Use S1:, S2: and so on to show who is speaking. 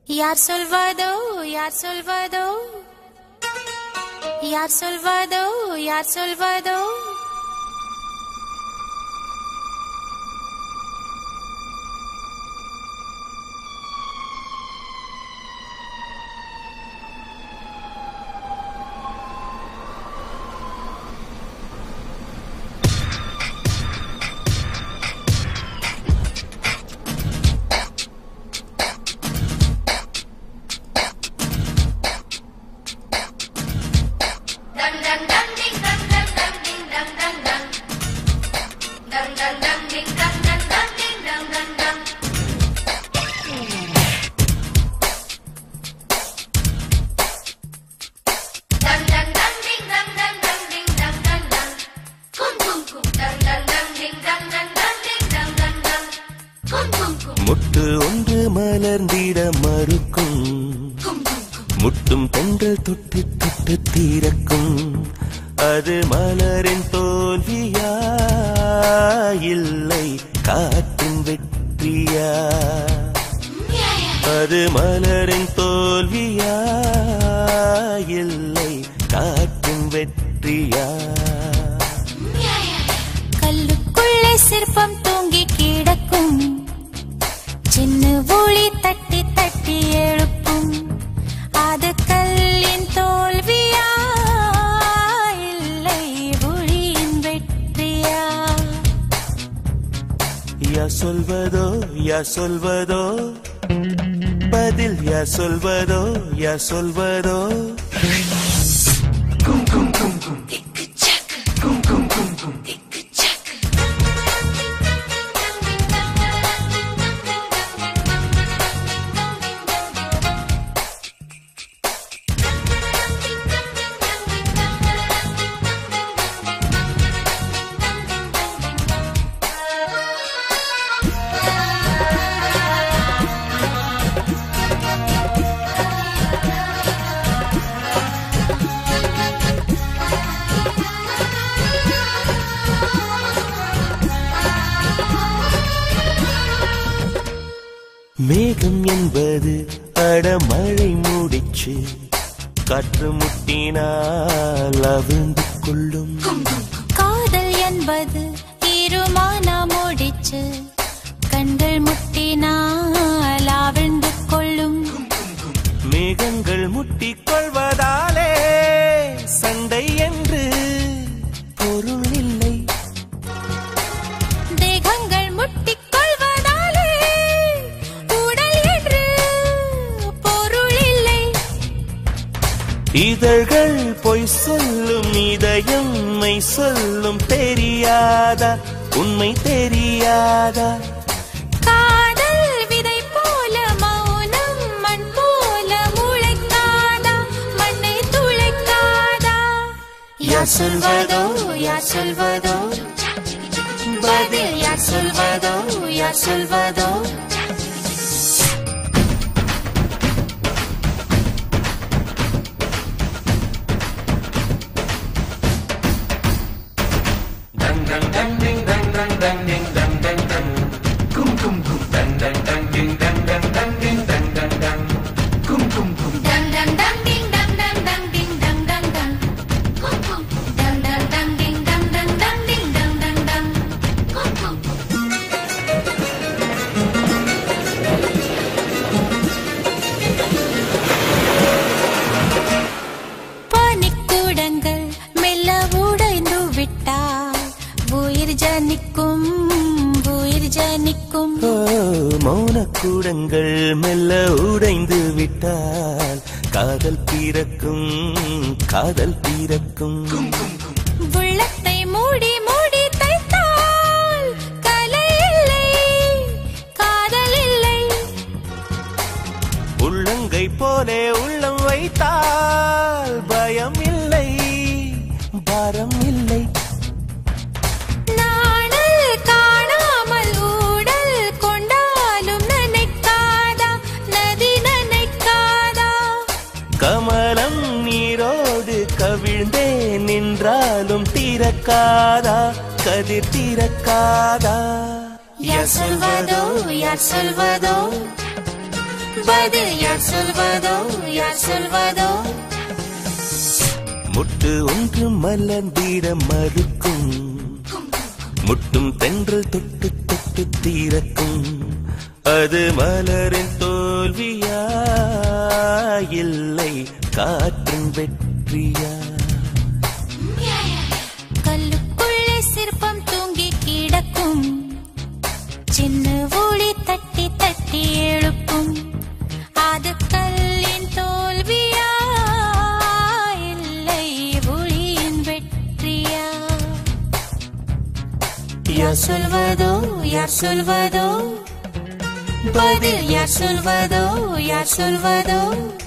S1: யார் சொல்வதோ யார் சொல்வதோ யார் சொல்வதோ யார் சொல்வதோ
S2: Dang dang dang ding dang dang dang ding dang dang dang. Dang dang dang ding dang dang dang ding dang dang dang. Dang dang dang ding dang dang dang ding dang dang dang. Kum kum kum. Dang dang dang ding dang dang dang ding dang dang dang. Kum kum kum.
S3: முட்டு ஒன்று மலர்ந்திட மறுக்கும்
S2: Kum kum kum.
S3: முட்டும் பெண்கள் தொட்டு தொட்டு தீரக்கும் அது மலரின் தோல்வியா இல்லை காற்றின் வெற்றியா
S2: Yeah yeah.
S3: அது மலரின் தோல்வியா இல்லை காற்றின் வெற்றியா
S2: Yeah yeah.
S1: கல்லுக்குள்ளே சிற்பம் தூங்கி கிடக்கும் சின்ன ஒளி தட்டி தட்டி எழுப்பும் அது கல்லின் தோல்வியா இல்லை ஒளியின் வெற்றியா
S3: யா சொல்வதோ யா சொல்வதோ பதில் யா சொல்வதோ யா சொல்வதோ மேகம் என்பது அடமழை மூடிச்சு காற்று முட்டினால் அவிழ்ந்து கொள்ளும்
S1: காதல் என்பது இருமான முடிச்சு கண்கள் முட்டினால் ஆவிழ்ந்து கொள்ளும்
S3: மேகங்கள் முட்டிக் கொள்வதாலே சண்டை என்று பொருள் இல்லை
S1: தேகங்கள் முட்டிக் கொள்வதாலே உடல் என்று பொருள் இல்லை
S3: இதழ்கள் பொய் சொல்லும் இதயம் மெய் சொல்லும் தெரியாதா உண்மை தெரியாதா
S1: காதல் விதை போல மௌனம் மண் போல முளைக்காதா மண்ணை துளைக்காதா யார் சொல்வதோ யார் சொல்வதோ பதில் யார் சொல்வதோ யார் சொல்வதோ
S2: Dang dang dang ding dang dang dang ding dang dang dang. Kum kum kum. Dang dang dang ding dang dang dang ding dang dang dang. Kum kum kum.
S1: பனிக்கூடங்கள் மெல்ல உடைந்து விட்டால் உயிர் ஜனிக்கும் உயிர் ஜனிக்கும்
S3: ஓ, மௌனக்கூடங்கள் மெல்ல உடைந்து விட்டால் காதல் பிறக்கும் காதல் பிறக்கும்
S1: உள்ளத்தை மூடி மூடி தைத்தால் கலை இல்லை காதல் இல்லை
S3: உள்ளங்கை போலே உள்ளம் வைத்தால் பயம் இல்லை பாரம் இல்லை
S1: நாணல் காணாமல் ஊடல் கொண்டாலும் நினைக்காதா நதி நினைக்காதா
S3: கமலம் நீரோடு கவிழ்ந்தே நின்றாலும் திறக்காதா கதிர் திறக்காதா
S1: யார் சொல்வதோ யார் சொல்வதோ பதில் யார் சொல்வதோ யார் சொல்வதோ
S3: முட்டு ஒன்று மலர்ந்திட மறுக்கும் முட்டும் தென்றல் தொட்டு தொட்டு தீரக்கும் அது மலரின் தோல்வியா இல்லை காற்றின் வெற்றியா
S1: கல்லுக்குள்ளே சிற்பம் தூங்கி கிடக்கும் சின்ன ஒளி தட்டி தட்டி எழுப்பும் அது கல்லின் தோல்வியா இல்லை ஒளியின் வெற்றியா யார் சொல்வதோ யார் சொல்வதோ பதில் யார் சொல்வதோ யார் சொல்வதோ